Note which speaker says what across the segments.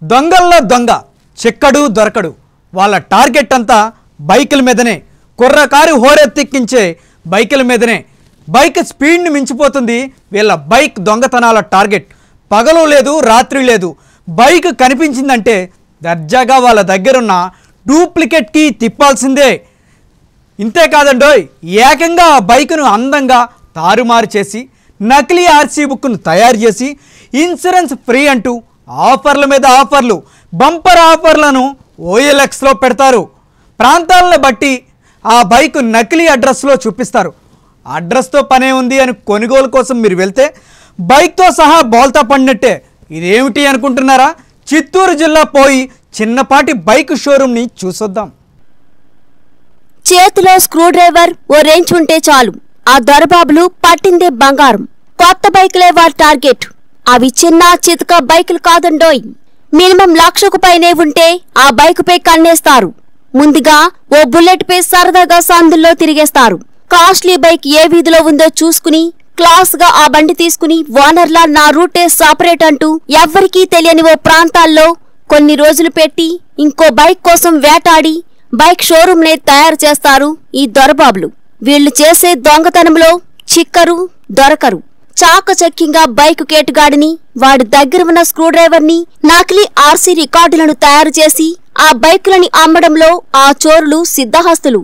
Speaker 1: దొంగల్లో దొంగ చిక్కడు దొరకడు వాళ్ళ టార్గెట్ అంతా బైకుల మీదనే కుర్రకారు హోరెత్తిక్కించే బైకుల మీదనే బైక్ స్పీడ్ని మించిపోతుంది వీళ్ళ బైక్ దొంగతనాల టార్గెట్ పగలు లేదు రాత్రి లేదు బైక్ కనిపించిందంటే దర్జాగా వాళ్ళ దగ్గరున్న డూప్లికేట్కి తిప్పాల్సిందే ఇంతే కాదండోయ్ ఏకంగా ఆ బైకును అందంగా తారుమారు చేసి నకిలీ ఆర్సీ బుక్ను తయారు చేసి ఇన్సూరెన్స్ ఫ్రీ అంటూ ఆఫర్ల మీద ఆఫర్లు బంపర్ ఆఫర్లను ఓఎల్ఎక్స్లో పెడతారు ప్రాంతాలను బట్టి ఆ బైక్ నకిలీ అడ్రస్లో చూపిస్తారు అడ్రస్తో పనే ఉంది అని కొనుగోలు కోసం మీరు వెళ్తే బైక్తో సహా బోల్తా పడినట్టే ఇదేమిటి అనుకుంటున్నారా చిత్తూరు జిల్లా పోయి చిన్నపాటి బైక్ షోరూమ్ని చూసొద్దాం
Speaker 2: చేతిలో స్క్రూ డ్రైవర్ ఓ రేంజ్ ఉంటే చాలు ఆ దొరబాబులు పట్టిందే బంగారం కొత్త బైకులే వారి టార్గెట్ అవి చిన్న చితక బైకులు కాదండోయ్ మినిమం లక్షకు పైనే ఉంటే ఆ బైకుపై కన్నేస్తారు ముందుగా ఓ బుల్లెట్ పై సరదాగా సందుల్లో తిరిగేస్తారు కాస్ట్లీ బైక్ ఏ వీధిలో ఉందో చూసుకుని క్లాస్ గా ఆ బండి తీసుకుని ఓనర్లా నా రూటే సపరేట్ అంటూ ఎవ్వరికీ తెలియని ఓ ప్రాంతాల్లో కొన్ని రోజులు పెట్టి ఇంకో బైక్ కోసం వేటాడి బైక్ షోరూమ్ నే తయారు చేస్తారు ఈ దొరబాబులు వీళ్ళు చేసే దొంగతనంలో చిక్కరు దొరకరు చాకచక్యంగా బైక్ కేటుగాడిని వాడి దగ్గర ఉన్న స్క్రూ డ్రైవర్ ని నకిలీ ఆర్సీ రికార్డులను తయారు చేసి ఆ బైకులని అమ్మడంలో ఆ చోరులు సిద్ధహస్తులు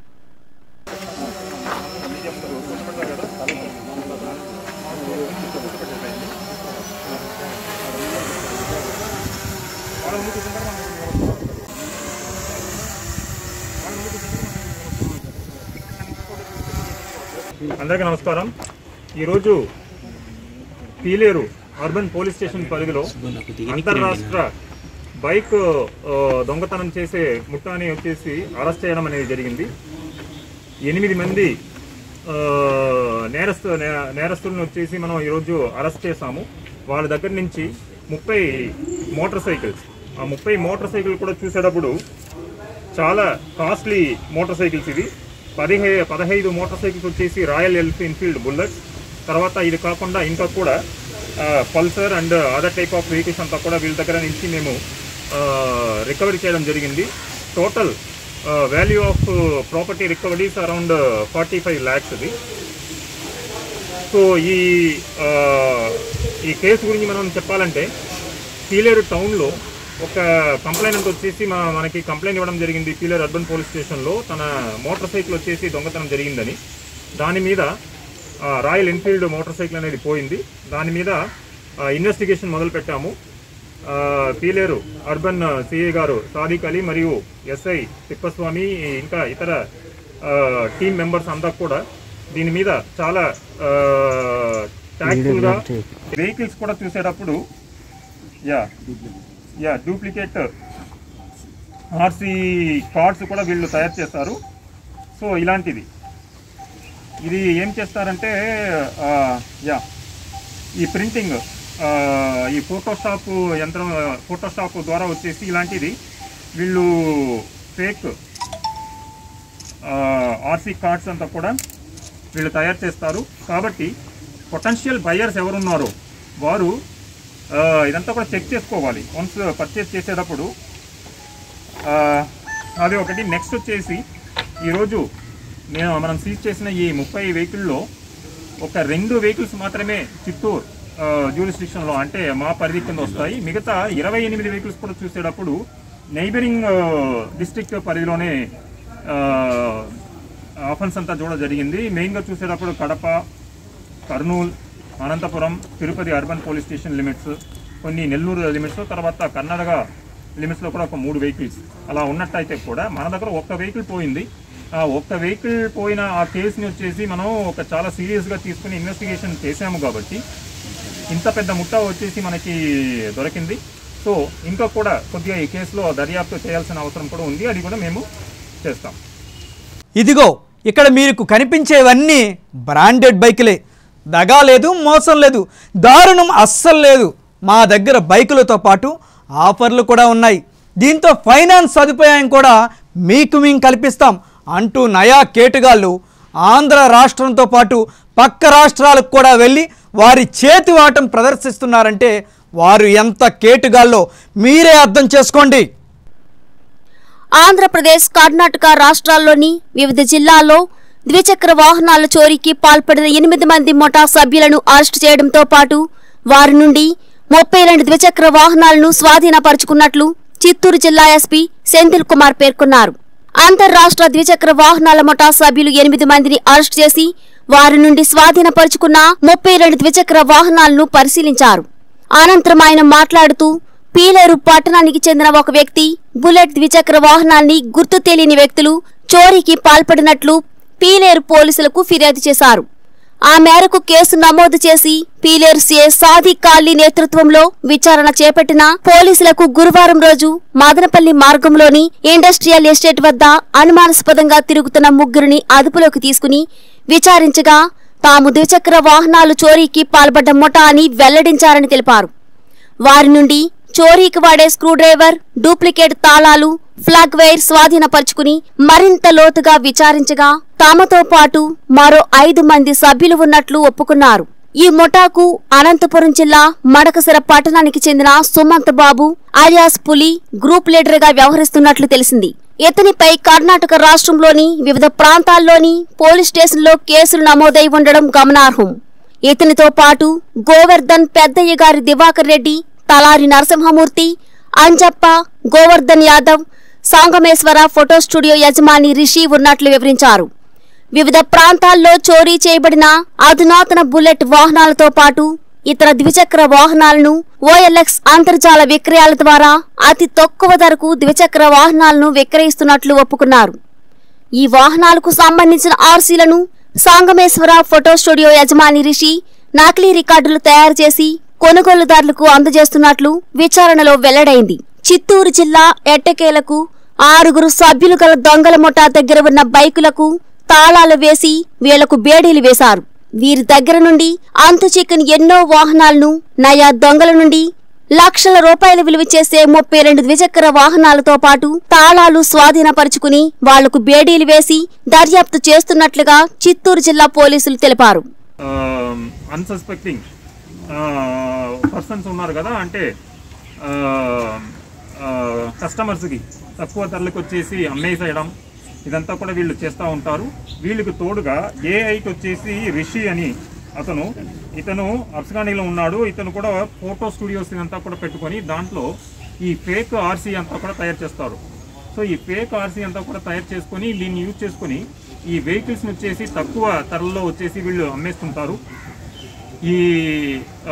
Speaker 3: అందరికీ నమస్కారం ఈరోజు పీలేరు అర్బన్ పోలీస్ స్టేషన్ పరిధిలో అంతర్రాష్ట్ర బైక్ ఆ, దొంగతనం చేసే ముఠాని వచ్చేసి అరెస్ట్ చేయడం అనేది జరిగింది ఎనిమిది మంది ఆ, నేరస్తు నే- నేరస్తులను వచ్చేసి మనం ఈరోజు అరెస్ట్ చేశాము వాళ్ళ దగ్గర నుంచి ముప్పై మోటార్ సైకిల్స్ ఆ ముప్పై మోటార్ సైకిల్ కూడా చూసేటప్పుడు చాలా కాస్ట్లీ మోటార్ సైకిల్స్ ఇవి పదిహే పదహైదు మోటార్ సైకిల్స్ వచ్చేసి రాయల్ ఎల్ఫీ ఎన్ఫీల్డ్ బుల్లెట్స్ తర్వాత ఇది కాకుండా ఇంకా కూడా Pulsar and other type of vehicles అంతా కూడా వీళ్ళ దగ్గర నుంచి మేము రికవరీ చేయడం జరిగింది total value of property recoveries around forty five lakhs ఇది సో ఈ ఆ, ఈ కేసు గురించి మనం చెప్పాలంటే పీలేరు టౌన్లో ఒక కంప్లైంట్ వచ్చేసి మా మనకి కంప్లైంట్ ఇవ్వడం జరిగింది పీలేరు అర్బన్ పోలీస్ స్టేషన్లో తన మోటార్ సైకిల్ వచ్చేసి దొంగతనం జరిగిందని దాని మీద ఆ, రాయల్ ఎన్ఫీల్డ్ మోటార్ సైకిల్ అనేది పోయింది దాని మీద ఆ, ఇన్వెస్టిగేషన్ మొదలు పెట్టాము ఆ, పీలేరు అర్బన్ సిఏ గారు సాదిక్ అలీ మరియు ఎస్ఐ తిప్పస్వామి ఇంకా ఇతర టీం మెంబర్స్ అంతా కూడా దీని మీద చాలా గా వెహికల్స్ కూడా చూసేటప్పుడు yeah yeah duplicate RC cards కూడా వీళ్ళు తయారు చేస్తారు సో ఇలాంటిది ఇది ఏం చేస్తారంటే ఆ, యా ఈ ప్రింటింగ్ ఆ, ఈ ఫోటోషాప్ యంత్రం ఫోటోషాప్ ద్వారా వచ్చేసి ఇలాంటిది వీళ్ళు ఫేక్ ఆర్సీ కార్డ్స్ అంతా కూడా వీళ్ళు తయారు చేస్తారు కాబట్టి పొటెన్షియల్ బయర్స్ ఎవరున్నారో వారు ఆ, ఇదంతా కూడా చెక్ చేసుకోవాలి వన్స్ పర్చేస్ చేసేటప్పుడు ఆ, అది ఒకటి నెక్స్ట్ వచ్చేసి ఈరోజు నేను మనం సీజ్ చేసిన ఈ ముప్పై వెహికల్లో ఒక రెండు వెహికల్స్ మాత్రమే చిత్తూరు జ్యూరిస్డిక్షన్లో అంటే మా పరిధి కింద వస్తాయి మిగతా ఇరవై ఎనిమిది వెహికల్స్ కూడా చూసేటప్పుడు నైబరింగ్ డిస్ట్రిక్ట్ పరిధిలోనే ఆఫెన్స్ అంతా చూడడం జరిగింది మెయిన్గా చూసేటప్పుడు Kadapa Kurnool Anantapuram Tirupati urban police station limits కొన్ని నెల్లూరు లిమిట్స్ తర్వాత కర్ణాటక లిమిట్స్లో కూడా ఒక మూడు వెహికల్స్ అలా ఉన్నట్టయితే కూడా మన దగ్గర ఒక్క వెహికల్ పోయింది ఆ ఒక్క వెహికల్ పోయిన ఆ కేసుని వచ్చేసి మనం ఒక చాలా సీరియస్గా తీసుకుని ఇన్వెస్టిగేషన్ చేశాము కాబట్టి ఇంత పెద్ద ముఠా వచ్చేసి మనకి దొరికింది సో ఇంకా కూడా కొద్దిగా ఈ కేసులో దర్యాప్తు చేయాల్సిన అవసరం కూడా ఉంది అది కూడా మేము చేస్తాం
Speaker 1: ఇదిగో ఇక్కడ మీకు కనిపించేవన్నీ బ్రాండెడ్ బైకులే దగా లేదు మోసం లేదు దారుణం అస్సలు లేదు మా దగ్గర బైకులతో పాటు ఆఫర్లు కూడా ఉన్నాయి దీంతో ఫైనాన్స్ సదుపాయం కూడా మీకు మేము కల్పిస్తాం అంటూ నయా కేటుగాళ్ళు ఆంధ్ర రాష్ట్రంతో పాటు పక్క రాష్ట్రాలకు కూడా వెళ్ళి వారి చేతి వాటం ప్రదర్శిస్తున్నారంటే వారు ఎంత కేటుగాల్లో మీరే అర్థం చేసుకోండి
Speaker 2: ఆంధ్రప్రదేశ్ కర్ణాటక రాష్ట్రాల్లోని వివిధ జిల్లాల్లో ద్విచక్ర వాహనాల చోరీకి పాల్పడిన ఎనిమిది మంది ముఠా సభ్యులను అరెస్టు చేయడంతో పాటు వారి నుండి ముప్పై రెండు ద్విచక్ర వాహనాలను స్వాధీనపరుచుకున్నట్లు చిత్తూరు జిల్లా ఎస్పీ సెంథిల్ కుమార్ పేర్కొన్నారు అంతర్రాష్ట్ర ద్విచక్ర వాహనాల ముఠా సభ్యులు ఎనిమిది మందిని అరెస్టు చేసి వారి నుండి స్వాధీనపరుచుకున్న ముప్పై రెండు ద్విచక్ర వాహనాలను పరిశీలించారు అనంతరం ఆయన మాట్లాడుతూ పీలేరు పట్టణానికి చెందిన ఒక వ్యక్తి బుల్లెట్ ద్విచక్ర వాహనాన్ని గుర్తు తెలియని వ్యక్తులు చోరీకి పాల్పడినట్లు పీలేరు పోలీసులకు ఫిర్యాదు చేశారు ఆ మేరకు కేసు నమోదు చేసి పీలేరు సీఏ సాదిక్ కాళీ నేతృత్వంలో విచారణ చేపట్టిన పోలీసులకు గురువారం రోజు మదనపల్లి మార్గంలోని ఇండస్ట్రియల్ ఎస్టేట్ వద్ద అనుమానాస్పదంగా తిరుగుతున్న ముగ్గురిని అదుపులోకి తీసుకుని విచారించగా తాము ద్విచక్ర వాహనాలు చోరీకి పాల్పడ్డ ముఠా అని వెల్లడించారని తెలిపారు వారి నుండి చోరీకి వాడే స్క్రూ డ్రైవర్ డూప్లికేట్ తాళాలు ఫ్లాగ్ వైర్ స్వాధీనపరుచుకుని మరింత లోతుగా విచారించగా తమతో పాటు మరో ఐదు మంది సభ్యులు ఉన్నట్లు ఒప్పుకున్నారు ఈ ముఠాకు అనంతపురం జిల్లా మడకసిర పట్టణానికి చెందిన Sumanth Babu alias Puli group leader గా వ్యవహరిస్తున్నట్లు తెలిసింది ఇతనిపై కర్ణాటక రాష్ట్రంలోని వివిధ ప్రాంతాల్లోని పోలీస్ స్టేషన్లో కేసులు నమోదై ఉండడం గమనార్హం ఇతనితో పాటు గోవర్ధన్ పెద్దయ్య గారి దివాకర్ రెడ్డి తలారి నరసింహమూర్తి అంజప్ప గోవర్ధన్ యాదవ్ సాంగమేశ్వర ఫోటో స్టూడియో యజమాని రిషి ఉన్నట్లు వివరించారు వివిధ ప్రాంతాల్లో చోరీ చేయబడిన అధునాతన బుల్లెట్ వాహనాలతో పాటు ఇతర ద్విచక్ర వాహనాలను ఓఎల్ఎక్స్ అంతర్జాల విక్రయాల ద్వారా అతి తక్కువ ధరకు ద్విచక్ర వాహనాలను విక్రయిస్తున్నట్లు ఒప్పుకున్నారు ఈ వాహనాలకు సంబంధించిన ఆర్సీలను సాంగమేశ్వర ఫోటో స్టూడియో యజమాని రిషి నకిలీ రికార్డులు తయారు చేసి కొనుగోలుదారులకు అందజేస్తున్నట్లు విచారణలో వెల్లడైంది చిత్తూరు జిల్లా ఎట్టకేలకు ఆరుగురు సభ్యులు గల దొంగల ముఠా దగ్గర ఉన్న బైకులకు తాళాలు వేసి వీళ్లకు బేడీలు వేశారు వీరి దగ్గర నుండి అంతు చిక్కని ఎన్నో వాహనాలను నయా దొంగల నుండి లక్షల రూపాయలు విలువ చేసే ముప్పై రెండు ద్విచక్ర వాహనాలతో పాటు తాళాలు స్వాధీనపరుచుకుని వాళ్లకు బేడీలు వేసి దర్యాప్తు చేస్తున్నట్లుగా చిత్తూరు జిల్లా పోలీసులు తెలిపారు
Speaker 3: అన్సస్పెక్టింగ్ పర్సన్స్ ఉన్నారు కదా అంటే కస్టమర్స్కి తక్కువ ధరలకు వచ్చేసి అమ్మేసేయడం ఇదంతా కూడా వీళ్ళు చేస్తూ ఉంటారు వీళ్ళకి తోడుగా ఏఐకి వచ్చేసి రిషి అని అతను ఇతను అఫ్ఘానీలో ఉన్నాడు ఇతను కూడా ఫోటో స్టూడియోస్ ఇదంతా కూడా పెట్టుకొని దాంట్లో ఈ ఫేక్ ఆర్సీ అంతా కూడా తయారు చేస్తారు సో ఈ ఫేక్ ఆర్సీ అంతా కూడా తయారు చేసుకొని దీన్ని యూజ్ చేసుకొని ఈ వెహికల్స్ వచ్చేసి తక్కువ ధరల్లో వచ్చేసి వీళ్ళు అమ్మేస్తుంటారు ఈ ఆ,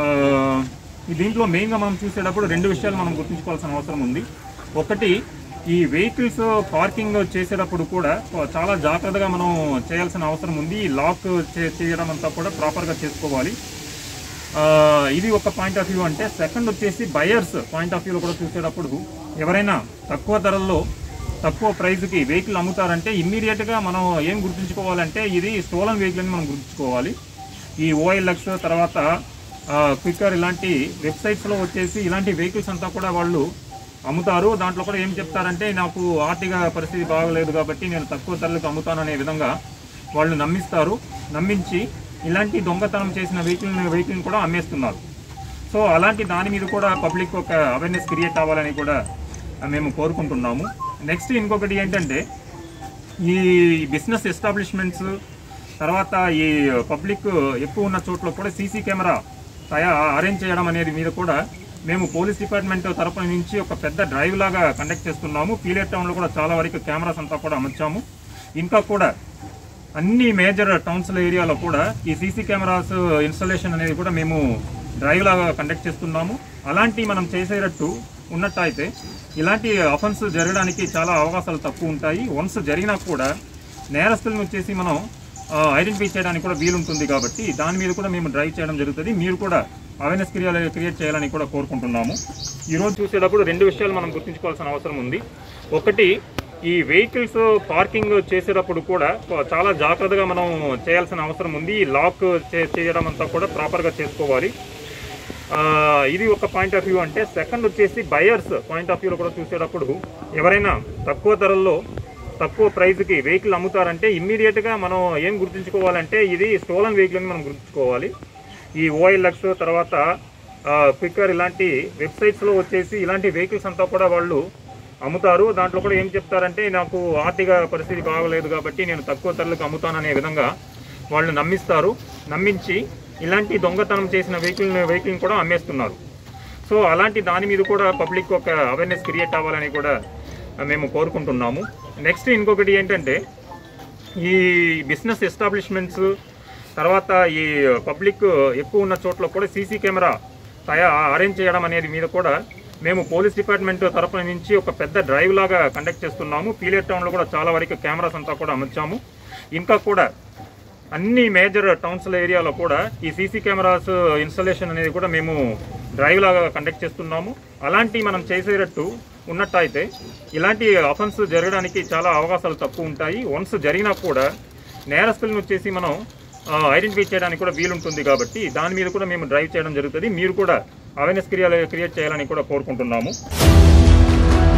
Speaker 3: ఈ దీంట్లో మెయిన్గా మనం చూసేటప్పుడు రెండు విషయాలు మనం గుర్తుంచుకోవాల్సిన అవసరం ఉంది ఒకటి ఈ వెహికల్స్ పార్కింగ్ చేసేటప్పుడు కూడా చాలా జాగ్రత్తగా మనం చేయాల్సిన అవసరం ఉంది ఈ లాక్ చే- చేయడం అంతా కూడా ప్రాపర్గా చేసుకోవాలి ఆ, ఇది ఒక పాయింట్ ఆఫ్ వ్యూ అంటే సెకండ్ వచ్చేసి బయర్స్ పాయింట్ ఆఫ్ వ్యూలో కూడా చూసేటప్పుడు ఎవరైనా తక్కువ ధరల్లో తక్కువ ప్రైస్కి వెహికల్ అమ్ముతారంటే ఇమ్మీడియట్గా మనం ఏం గుర్తుంచుకోవాలంటే ఇది స్టోలన్ వెహికల్ అని మనం గుర్తుంచుకోవాలి ఈ ఓఎల్ఎక్స్ తర్వాత క్విక్కర్ ఇలాంటి వెబ్సైట్స్లో వచ్చేసి ఇలాంటి వెహికల్స్ అంతా కూడా వాళ్ళు అమ్ముతారు దాంట్లో కూడా ఏం చెప్తారంటే నాకు ఆర్థిక పరిస్థితి బాగలేదు కాబట్టి నేను తక్కువ ధరలకు అమ్ముతాను అనే విధంగా వాళ్ళు నమ్మిస్తారు నమ్మించి ఇలాంటి దొంగతనం చేసిన వెహికల్ వెహికల్ని కూడా అమ్మేస్తున్నారు సో అలాంటి దాని మీద కూడా పబ్లిక్ ఒక అవేర్నెస్ క్రియేట్ అవ్వాలని కూడా మేము కోరుకుంటున్నాము నెక్స్ట్ ఇంకొకటి ఏంటంటే ఈ బిజినెస్ ఎస్టాబ్లిష్మెంట్స్ తర్వాత ఈ పబ్లిక్ ఎక్కువ ఉన్న చోట్ల కూడా సీసీ కెమెరా తయా అరేంజ్ చేయడం అనేది మీద కూడా మేము పోలీస్ డిపార్ట్మెంట్ తరపున నుంచి ఒక పెద్ద డ్రైవ్ లాగా కండక్ట్ చేస్తున్నాము పీలేర్ టౌన్లో కూడా చాలా వరకు కెమెరాస్ అంతా కూడా అమర్చాము ఇంకా కూడా అన్ని మేజర్ టౌన్స్ల ఏరియాలో కూడా ఈ సీసీ కెమెరాస్ ఇన్స్టాలేషన్ అనేది కూడా మేము డ్రైవ్ లాగా కండక్ట్ చేస్తున్నాము అలాంటి మనం చేసేటట్టు ఉన్నట్టయితే ఇలాంటి అఫెన్స్ జరగడానికి చాలా అవకాశాలు తక్కువ ఉంటాయి వన్స్ జరిగినా కూడా నేరస్తులను వచ్చేసి మనం ఐడెంటిఫై చేయడానికి కూడా వీలుంటుంది కాబట్టి దాని మీద కూడా మేము డ్రైవ్ చేయడం జరుగుతుంది మీరు కూడా అవేర్నెస్ క్రియ క్రియేట్ చేయాలని కూడా కోరుకుంటున్నాము ఈరోజు చూసేటప్పుడు రెండు విషయాలు మనం గుర్తుంచుకోవాల్సిన అవసరం ఉంది ఒకటి ఈ వెహికల్స్ పార్కింగ్ చేసేటప్పుడు కూడా చాలా జాగ్రత్తగా మనం చేయాల్సిన అవసరం ఉంది ఈ లాక్ చే- చేయడం అంతా కూడా ప్రాపర్గా చేసుకోవాలి ఆ, ఇది ఒక పాయింట్ ఆఫ్ వ్యూ అంటే సెకండ్ వచ్చేసి బయర్స్ పాయింట్ ఆఫ్ వ్యూలో కూడా చూసేటప్పుడు ఎవరైనా తక్కువ ధరల్లో తక్కువ ప్రైస్కి వెహికల్ అమ్ముతారంటే ఇమ్మీడియట్గా మనం ఏం గుర్తుంచుకోవాలంటే ఇది స్టోలన్ వెహికల్ అని మనం గుర్తుంచుకోవాలి ఈ ఓఎల్ఎక్స్ తర్వాత క్విక్కర్ ఇలాంటి వెబ్సైట్స్లో వచ్చేసి ఇలాంటి వెహికల్స్ అంతా కూడా వాళ్ళు అమ్ముతారు దాంట్లో కూడా ఏం చెప్తారంటే నాకు ఆర్థిక పరిస్థితి బాగలేదు కాబట్టి నేను తక్కువ ధరలకు అమ్ముతాననే విధంగా వాళ్ళు నమ్మిస్తారు నమ్మించి ఇలాంటి దొంగతనం చేసిన వెహికల్ వెహికల్ని కూడా అమ్మేస్తున్నారు సో అలాంటి దాని మీద కూడా పబ్లిక్ ఒక అవేర్నెస్ క్రియేట్ అవ్వాలని కూడా మేము కోరుకుంటున్నాము నెక్స్ట్ ఇంకొకటి ఏంటంటే ఈ బిజినెస్ ఎస్టాబ్లిష్మెంట్స్ తర్వాత ఈ పబ్లిక్ ఎక్కువ ఉన్న చోట్ల కూడా సీసీ కెమెరా తయా అరేంజ్ చేయడం అనేది మీద కూడా మేము పోలీస్ డిపార్ట్మెంట్ తరఫున నుంచి ఒక పెద్ద డ్రైవ్ లాగా కండక్ట్ చేస్తున్నాము పీలేర్ టౌన్లో కూడా చాలా వరకు కెమెరాస్ అంతా కూడా అమర్చాము ఇంకా కూడా అన్ని మేజర్ టౌన్స్ ఏరియాలో కూడా ఈ సీసీ కెమెరాస్ ఇన్స్టలేషన్ అనేది కూడా మేము డ్రైవ్ లాగా కండక్ట్ చేస్తున్నాము అలాంటి మనం చేసేటట్టు ఉన్నట్టయితే ఇలాంటి అఫెన్స్ జరగడానికి చాలా అవకాశాలు తక్కువ ఉంటాయి వన్స్ జరిగినా కూడా నేరస్తులను వచ్చేసి మనం ఐడెంటిఫై చేయడానికి కూడా వీలుంటుంది కాబట్టి దాని మీద కూడా మేము డ్రైవ్ చేయడం జరుగుతుంది మీరు కూడా అవేర్నెస్ క్రియ క్రియేట్ చేయాలని కూడా కోరుకుంటున్నాము